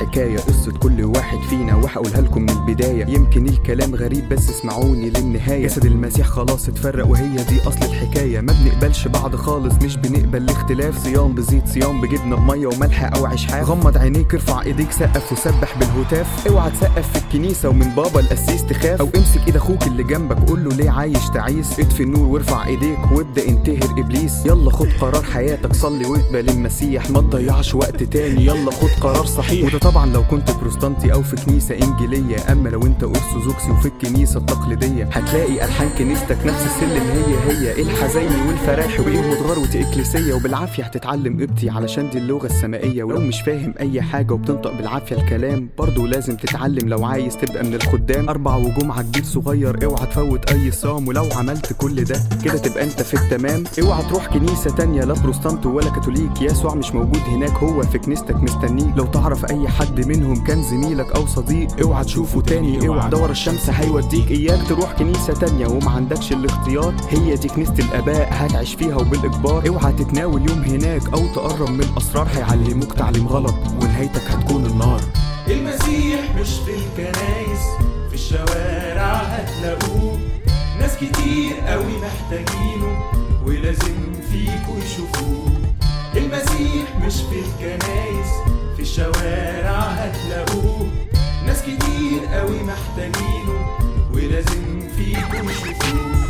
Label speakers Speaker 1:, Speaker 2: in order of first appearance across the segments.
Speaker 1: حكاية قصة كل واحد فينا وهقولها لكم من البداية يمكن الكلام غريب بس اسمعوني للنهاية جسد المسيح خلاص اتفرق وهي دي أصل الحكاية ما بنقبلش بعض خالص مش بنقبل الاختلاف صيام بزيت صيام بجبنة بمية وملح أو عيش حاف غمض عينيك ارفع ايديك سقف وسبح بالهتاف اوعى تسقف في الكنيسة ومن بابا القسيس تخاف أو امسك ايد أخوك اللي جنبك قول له ليه عايش تعيس اطفي النور وارفع ايديك وابدأ انتهر إبليس يلا خد قرار حياتك صلي واقبل المسيح ما تضيعش وقت تاني يلا خد قرار صحيح وده طبعا لو كنت بروستانتي او في كنيسه انجيليه اما لو انت ارثوذكسي وفي الكنيسه التقليديه هتلاقي الحان كنيستك نفس السلم هي هي الحزيني والفراحي وايه وتغروت اكليسيه وبالعافيه هتتعلم ابتي علشان دي اللغه السمائيه ولو مش فاهم اي حاجه وبتنطق بالعافيه الكلام برضه لازم تتعلم لو عايز تبقى من الخدام اربع وجمعه كبير صغير اوعى تفوت اي صام ولو عملت كل ده كده تبقى انت في التمام اوعى تروح كنيسه تانية لا بروستانت ولا كاثوليك يسوع مش موجود هناك هو في كنيستك مستنيك لو تعرف اي حد منهم كان زميلك او صديق اوعى تشوفه تاني اوعى دور الشمس هيوديك اياك تروح كنيسه تانية وما عندكش الاختيار هي دي كنيسه الاباء هتعيش فيها وبالاجبار اوعى تتناول يوم هناك او تقرب من اسرار هيعلموك تعليم غلط ونهايتك هتكون النار
Speaker 2: المسيح مش في الكنايس في الشوارع هتلاقوه ناس كتير قوي محتاجينه ولازم فيكوا يشوفوه المسيح مش في الكنايس في الشوارع هتلاقوه ناس كتير قوي محتاجينه ولازم فيكوا يشوفوه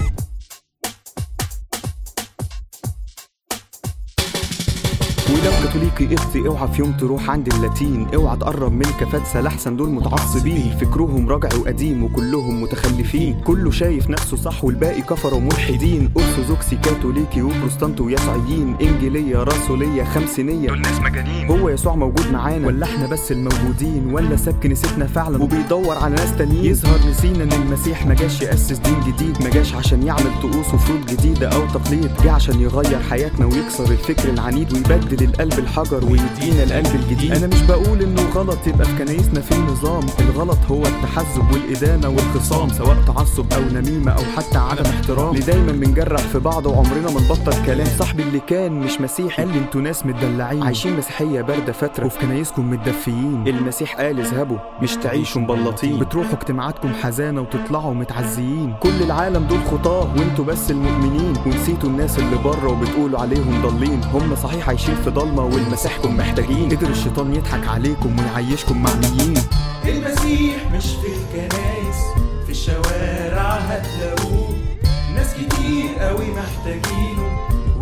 Speaker 1: ولو كاثوليكي اختي اوعى في يوم تروح عند اللاتين اوعى تقرب من كفاتسة لحسن دول متعصبين فكرهم راجع وقديم وكلهم متخلفين كله شايف نفسه صح والباقي كفر وملحدين ارثوذكسي كاثوليكي وبروستانت ويسوعيين انجيليه راسوليه خمسينيه دول ناس مجانين هو يسوع موجود معانا ولا احنا بس الموجودين ولا ساب كنيستنا فعلا وبيدور على ناس تانيين يظهر نسينا ان المسيح ما جاش ياسس دين جديد ما جاش عشان يعمل طقوس وفروض جديده او تقليد جه عشان يغير حياتنا ويكسر الفكر العنيد ويبدل القلب الحجر ويدينا القلب الجديد انا مش بقول انه غلط يبقى في كنايسنا في نظام الغلط هو التحزب والادانه والخصام سواء تعصب او نميمه او حتى عدم احترام اللي دايما بنجرح في بعض وعمرنا ما نبطل كلام صاحبي اللي كان مش مسيحي قال لي انتوا ناس متدلعين عايشين مسيحيه بارده فتره وفي كنايسكم متدفيين المسيح قال اذهبوا مش تعيشوا مبلطين بتروحوا اجتماعاتكم حزانه وتطلعوا متعزيين كل العالم دول خطاه وانتوا بس المؤمنين ونسيتوا الناس اللي بره وبتقولوا عليهم ضالين هم صحيح عايشين في ضلمه والمسيحكم محتاجين قدر الشيطان يضحك عليكم ويعيشكم معميين
Speaker 2: المسيح مش في الكنايس في الشوارع هتلاقوه ناس كتير قوي محتاجينه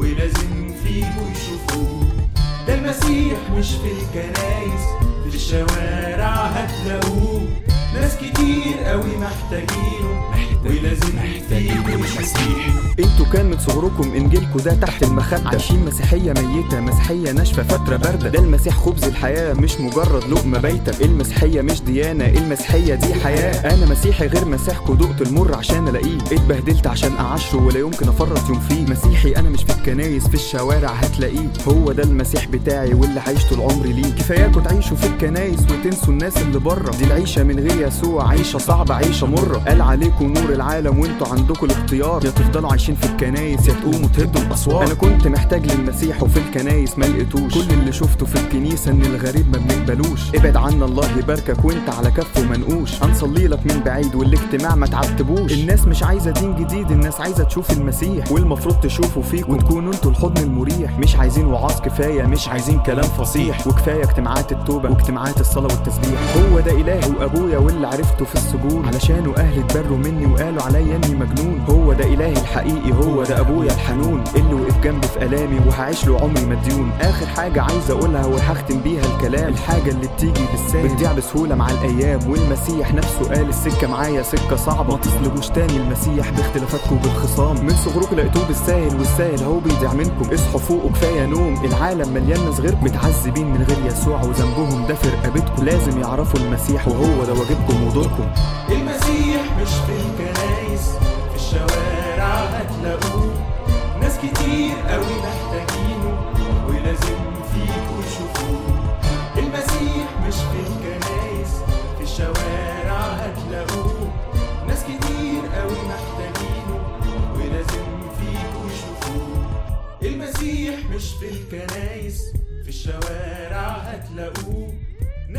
Speaker 2: ولازم فيكوا يشوفوه ده المسيح مش في الكنايس في الشوارع هتلاقوه ناس كتير قوي محتاجينه ولازم فيكوا يشوفوه
Speaker 1: انتوا كان من صغركم انجيلكوا ده تحت المخدة عايشين مسيحية ميتة مسيحية ناشفة فترة باردة ده المسيح خبز الحياة مش مجرد لقمة بايتة المسيحية مش ديانة المسيحية دي حياة انا مسيحي غير مسيحكوا دقت المر عشان الاقيه اتبهدلت عشان اعاشره ولا يمكن افرط يوم فيه مسيحي انا مش في الكنايس في الشوارع هتلاقيه هو ده المسيح بتاعي واللي عايش طول عمري ليه كفاياكوا تعيشوا في الكنايس وتنسوا الناس اللي بره دي العيشة من غير يسوع عيشة صعبة عيشة مرة قال عليكم نور العالم وانتوا عندكم الاختيار يا تفضلوا عايشين في الكنايس يا تقوموا تهدوا الاسوار انا كنت محتاج للمسيح وفي الكنايس ما لقيتوش كل اللي شفته في الكنيسه ان الغريب ما بنقبلوش ابعد عنا الله يباركك وانت على كفه منقوش هنصلي لك من بعيد والاجتماع ما تعتبوش الناس مش عايزه دين جديد الناس عايزه تشوف المسيح والمفروض تشوفوا فيكم وتكونوا انتوا الحضن المريح مش عايزين وعاظ كفايه مش عايزين كلام فصيح وكفايه اجتماعات التوبه واجتماعات الصلاه والتسبيح هو ده الهي وابويا واللي عرفته في السجون علشانه اهلي اتبروا مني وقالوا عليا اني مجنون هو ده الهي الحقيقي هو ده ابويا الحنون اللي وقف جنبي في الامي وهعيش له عمري مديون اخر حاجه عايز اقولها وهختم بيها الكلام الحاجه اللي بتيجي بالسهل بتضيع بسهوله مع الايام والمسيح نفسه قال السكه معايا سكه صعبه ما تصلبوش تاني المسيح باختلافاتكم وبالخصام من صغركم لقيتوه بالساهل والسهل هو بيضيع منكم اصحوا فوق كفايه نوم العالم مليان ناس غيركم متعذبين من غير يسوع وذنبهم ده في رقبتكم لازم يعرفوا المسيح وهو ده واجبكم ودوركم
Speaker 2: المسيح مش في الكنايس في الشوارع هتلاقوه ناس كتير قوي محتاجينه ولازم فيكوا يشوفوه المسيح مش في الكنايس في الشوارع هتلاقوه ناس كتير قوي محتاجينه ولازم فيكوا يشوفوه المسيح مش في الكنايس في الشوارع هتلاقوه ناس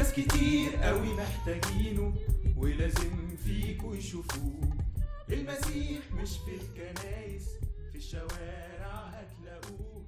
Speaker 2: ناس كتير قوي محتاجينه ولازم فيكوا يشوفوه المسيح مش في الكنايس في الشوارع هتلاقوه